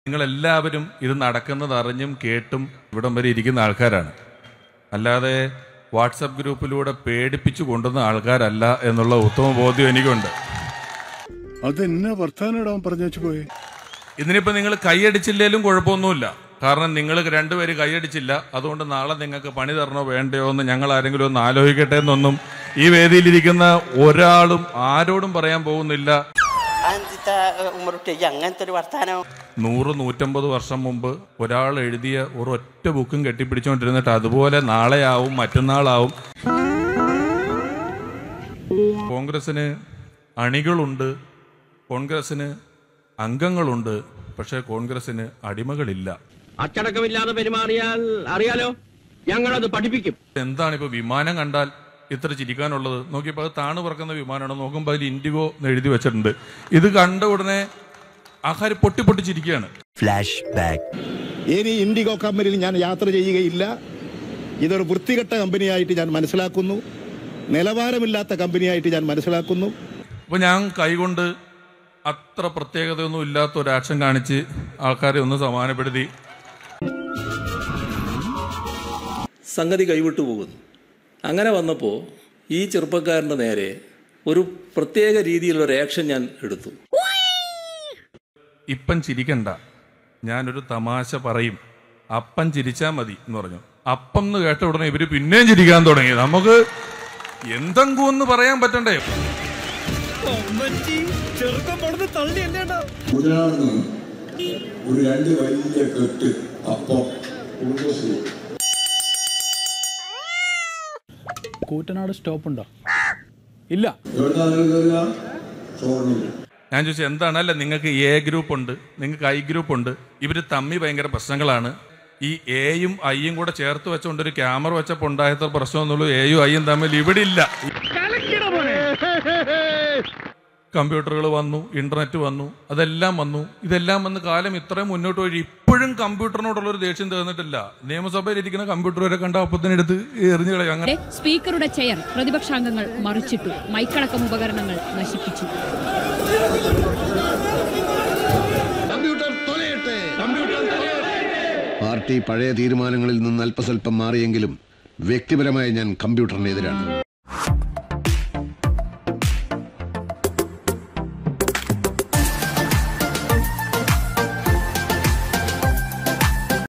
നിങ്ങളെല്ലാവരും ഇത് നടക്കുന്നത് അറിഞ്ഞും കേട്ടും ഇവിടം വരെ ഇരിക്കുന്ന ആൾക്കാരാണ് അല്ലാതെ വാട്സപ്പ് ഗ്രൂപ്പിലൂടെ പേടിപ്പിച്ചു കൊണ്ടുവന്ന ആൾക്കാരല്ല എന്നുള്ള ഉത്തമ ബോധ്യം എനിക്കുണ്ട് അതെന്നാ വർത്താനം പറഞ്ഞു വെച്ചു പോയെ ഇതിനിപ്പോൾ നിങ്ങൾ കൈയടിച്ചില്ലേലും കുഴപ്പമൊന്നുമില്ല കാരണം നിങ്ങൾ രണ്ടുപേര് കൈയടിച്ചില്ല അതുകൊണ്ട് നാളെ നിങ്ങൾക്ക് പണി തരണോ വേണ്ടയോ എന്ന് ഞങ്ങൾ ആരെങ്കിലും ഒന്ന് ആലോചിക്കട്ടെ എന്നൊന്നും ഈ വേദിയിലിരിക്കുന്ന ഒരാളും ആരോടും പറയാൻ പോകുന്നില്ല അതെന്താ ഉമ്മറുട്ടി അങ്ങനത്തെ ഒരു വർത്താനം നൂറ് നൂറ്റമ്പത് വർഷം മുമ്പ് ഒരാൾ എഴുതിയ ഒരൊറ്റ ബുക്കും കെട്ടിപ്പിടിച്ചുകൊണ്ടിരുന്നിട്ട് അതുപോലെ നാളെയാവും മറ്റന്നാളാവും കോൺഗ്രസിന് അണികളുണ്ട് കോൺഗ്രസിന് അംഗങ്ങളുണ്ട് പക്ഷേ കോൺഗ്രസിന് അടിമകളില്ല അച്ചടക്കമില്ലാതെ പെരുമാറിയാൽ അറിയാലോ ഞങ്ങളത് പഠിപ്പിക്കും എന്താണ് ഇപ്പോൾ വിമാനം കണ്ടാൽ ഇത്ര ചിരിക്കാനുള്ളത് നോക്കിയപ്പോൾ അത് താണു പറക്കുന്ന വിമാനമാണ് നോക്കുമ്പോൾ അതിൽ ഇൻഡിഗോ എന്ന് എഴുതി വെച്ചിട്ടുണ്ട് ഇത് കണ്ട ഉടനെ ആൾക്കാർ പൊട്ടി പൊട്ടി ചിരിക്കുകയാണ് ഇനി ഇൻഡിഗോ കമ്പനിയിൽ ഞാൻ യാത്ര ചെയ്യുകയില്ല ഇതൊരു വൃത്തികെട്ട കമ്പനിയായിട്ട് ഞാൻ മനസ്സിലാക്കുന്നു നിലവാരമില്ലാത്ത കമ്പനിയായിട്ട് ഞാൻ മനസ്സിലാക്കുന്നു അപ്പോൾ ഞാൻ കൈകൊണ്ട് അത്ര പ്രത്യേകതയൊന്നും ഇല്ലാത്ത ഒരു ആക്ഷൻ കാണിച്ച് ആൾക്കാരെ ഒന്ന് സമാനപ്പെടുത്തി സംഗതി കൈവിട്ടു പോകുന്നു അങ്ങനെ വന്നപ്പോൾ ഈ ചെറുപ്പക്കാരൻ്റെ നേരെ ഒരു പ്രത്യേക രീതിയിലുള്ള ഒരു ആക്ഷൻ ഞാൻ എടുത്തു ഇപ്പം ചിരിക്കണ്ട ഞാനൊരു തമാശ പറയും അപ്പം ചിരിച്ചാൽ മതി എന്ന് പറഞ്ഞു അപ്പം എന്ന് കേട്ട ഉടനെ ഇവര് പിന്നെയും ചിരിക്കാൻ തുടങ്ങി നമുക്ക് എന്തെങ്കിലും ഒന്ന് പറയാൻ പറ്റണ്ടേ മുതലാണെന്ന് ഒരു രണ്ട് വലിയ കെട്ട് അപ്പം കുടുംബശ്രീ കൂറ്റനാട് സ്റ്റോപ്പ് ഉണ്ടോ ഇല്ല എവിടുന്നാ നിൽക്കില്ല ചോറിനില്ല ഞാൻ ചോദിച്ചു എന്താണ് അല്ല നിങ്ങൾക്ക് എ ഗ്രൂപ്പ് ഉണ്ട് നിങ്ങൾക്ക് ഐ ഗ്രൂപ്പ് ഉണ്ട് ഇവർ തമ്മി ഭയങ്കര പ്രശ്നങ്ങളാണ് ഈ എയും ഐയും കൂടെ ചേർത്ത് വെച്ചുകൊണ്ട് ഒരു ക്യാമറ വെച്ചപ്പോൾ ഉണ്ടായത്ര പ്രശ്നമൊന്നുള്ളൂ എയും ഐയും തമ്മിൽ ഇവിടെ ഇല്ല കമ്പ്യൂട്ടറുകൾ വന്നു ഇന്റർനെറ്റ് വന്നു അതെല്ലാം വന്നു ഇതെല്ലാം വന്ന് കാലം ഇത്രയും മുന്നോട്ട് പോയി ഇപ്പോഴും കമ്പ്യൂട്ടറിനോടുള്ള ഒരു ദേഷ്യം തീർന്നിട്ടില്ല നിയമസഭയിൽ ഇരിക്കുന്ന കമ്പ്യൂട്ടർ വരെ കണ്ട അപ്പത്തിനെടുത്ത് എറിഞ്ഞു കളയും അങ്ങനെ സ്പീക്കറുടെ ചെയർ പ്രതിപക്ഷാംഗങ്ങൾ മറിച്ചിട്ടു മൈക്കടക്കം ഉപകരണങ്ങൾ നശിപ്പിച്ചു പാർട്ടി പഴയ തീരുമാനങ്ങളിൽ നിന്ന് അല്പസ്വല്പം മാറിയെങ്കിലും വ്യക്തിപരമായി ഞാൻ കമ്പ്യൂട്ടറിനെതിരാണ്